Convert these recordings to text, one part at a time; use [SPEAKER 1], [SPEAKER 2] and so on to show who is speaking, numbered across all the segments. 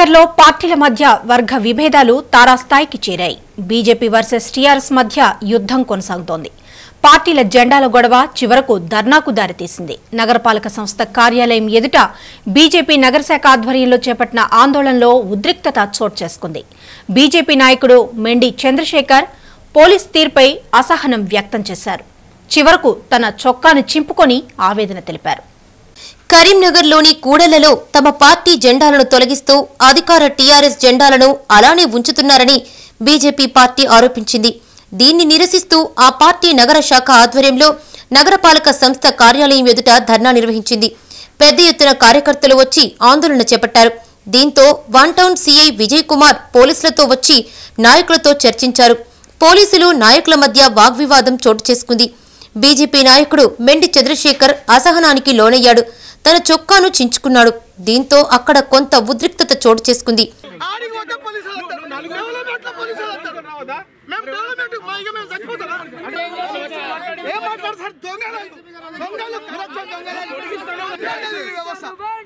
[SPEAKER 1] కరీంనగర్లో పార్టీల మధ్య వర్గ విభేదాలు తారాస్థాయికి చేరాయి బీజేపీ వర్సెస్ టీఆర్ఎస్ మధ్య యుద్ధం కొనసాగుతోంది పార్టీల జెండాల గొడవ చివరకు ధర్నాకు దారితీసింది నగరపాలక సంస్థ కార్యాలయం ఎదుట బీజేపీ నగరశాఖ ఆధ్వర్యంలో చేపట్టిన ఆందోళనలో ఉద్రిక్తత చోటు చేసుకుంది బీజేపీ నాయకుడు మెండి చంద్రశేఖర్ పోలీస్ తీర్పై అసహనం వ్యక్తం చేశారు చివరకు తన చొక్కాను చింపుకొని ఆవేదన తెలిపారు
[SPEAKER 2] కరీంనగర్లోని కూడలలో తమ పార్టీ జెండాలను తొలగిస్తూ అధికార టీఆర్ఎస్ జెండాలను అలానే ఉంచుతున్నారని బీజేపీ పార్టీ ఆరోపించింది దీన్ని నిరసిస్తూ ఆ పార్టీ నగర శాఖ ఆధ్వర్యంలో నగరపాలక సంస్థ కార్యాలయం ఎదుట ధర్నా నిర్వహించింది పెద్ద ఎత్తున కార్యకర్తలు వచ్చి ఆందోళన చేపట్టారు దీంతో one town CI Vijay Kumar పోలీసులతో వచ్చి నాయకులతో చర్చించారు పోలీసులు నాయకుల మధ్య వాగ్వివాదం చోటు చేసుకుంది బీజేపీ నాయకుడు మెండి చంద్రశేఖర్ అసహనానికి లోనయ్యాడు తన చొక్కాను చించుకున్నాడు దీంతో అక్కడ కొంత ఉద్రిక్తత చోటు చేసుకుంది
[SPEAKER 3] ఆడికి పోతే పోలీసులు వస్తారు. డెవలప్మెంట్ లో పోలీసులు వస్తారు. మేము డెవలప్మెంట్ మా ఇక మేము చచ్చిపోతారా? ఏం మాట్లాడు సార్? దొంగలు. దొంగలు, corruption దొంగలు. దొంగలు ఈ వ్యవస్థ.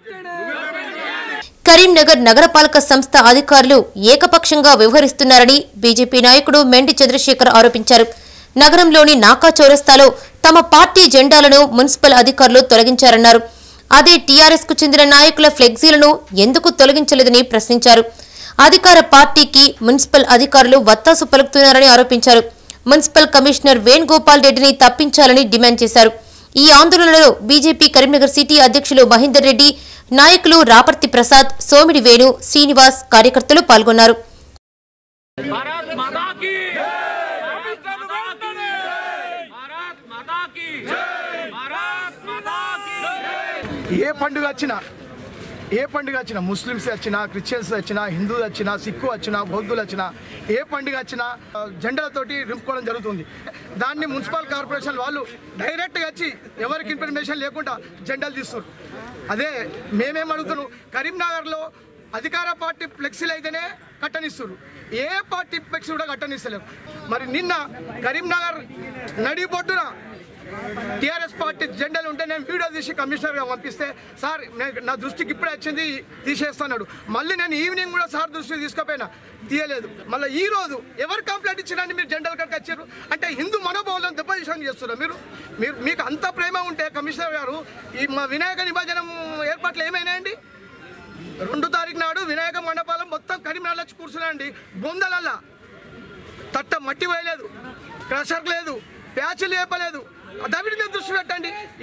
[SPEAKER 2] కరీంనగర్ నగరపాలక సంస్థ అధికారులు ఏకపక్షంగా వ్యవహరిస్తున్నారని బీజేపీ నాయకుడు మెండి చంద్రశేఖర్ ఆరోపించారు నగరంలోని నాకా చౌరస్తాలో తమ పార్టీ జెండాలను మున్సిపల్ అధికారులు తొలగించారన్నారు అదే టీఆర్ఎస్ కు చెందిన నాయకుల ఫ్లెక్సీలను ఎందుకు తొలగించలేదని ప్రశ్నించారు అధికార పార్టీకి మున్సిపల్ అధికారులు వత్తాసు పలుకుతున్నారని ఆరోపించారు మున్సిపల్ కమిషనర్ వేణుగోపాల్ రెడ్డిని తప్పించాలని డిమాండ్ చేశారు ఈ ఆందోళనలో బీజేపీ కరీంనగర్ సిటీ అధ్యక్షులు మహేందర్ రెడ్డి నాయకులు రాపర్తి ప్రసాద్ సోమిడి వేణు శ్రీనివాస్ కార్యకర్తలు పాల్గొన్నారు
[SPEAKER 4] भारत माता की भारत माता की भारत माता की भारत माता की
[SPEAKER 3] ఏ పండుగ వచ్చినా ఏ పండుగ వచ్చినా ముస్లిమ్స్ వచ్చినా క్రిస్టియన్స్ వచ్చినా హిందువులు వచ్చినా సిక్కు వచ్చినా బౌద్ధులు వచ్చినా ఏ పండుగ వచ్చినా ఆ, జెండాలతోటి నింపుకోవడం జరుగుతుంది దాన్ని మున్సిపల్ కార్పొరేషన్ వాళ్ళు డైరెక్ట్గా వచ్చి ఎవరికి ఇన్ఫర్మేషన్ లేకుండా జెండాలు తీస్తారు అదే మేమేం అడుగుతున్నాం కరీంనగర్లో అధికార పార్టీ ఫ్లెక్సీలు అయితేనే కట్టనిస్తారు ఏ పార్టీ ఫ్లెక్సీ కూడా కట్టనిస్తలేరు మరి నిన్న కరీంనగర్ నడిబొడ్డున టీఆర్ఎస్ పార్టీ జెండాలు ఉంటే నేను వీడియో తీసి కమిషనర్గా పంపిస్తే సార్ నేను- నా దృష్టికి ఇప్పుడే వచ్చింది తీసేస్తున్నాడు మళ్ళీ నేను ఈవినింగ్ కూడా సార్ దృష్టికి తీసుకుపోయినా తీయలేదు మళ్ళీ ఈ రోజు ఎవరు కంప్లైంట్ ఇచ్చినండి మీరు జెండాలు కనుక వచ్చారు అంటే హిందూ మనోభావాలను దెబ్బతీసం చేస్తున్నారు మీరు మీరు మీకు అంత ప్రేమ ఉంటే కమిషనర్ గారు ఈ మా వినాయక నిమజ్జనం ఏర్పాట్లు ఏమైనాయండి రెండు తారీఖు నాడు వినాయక మండపాలం మొత్తం కరీంనగర్లో వచ్చి కూర్చున్నాండి బొందలల్లా తట్ట మట్టి వేయలేదు క్రషర్ లేదు ప్యాచ్లు లేపలేదు దాని మీద దృష్టి పెట్టండి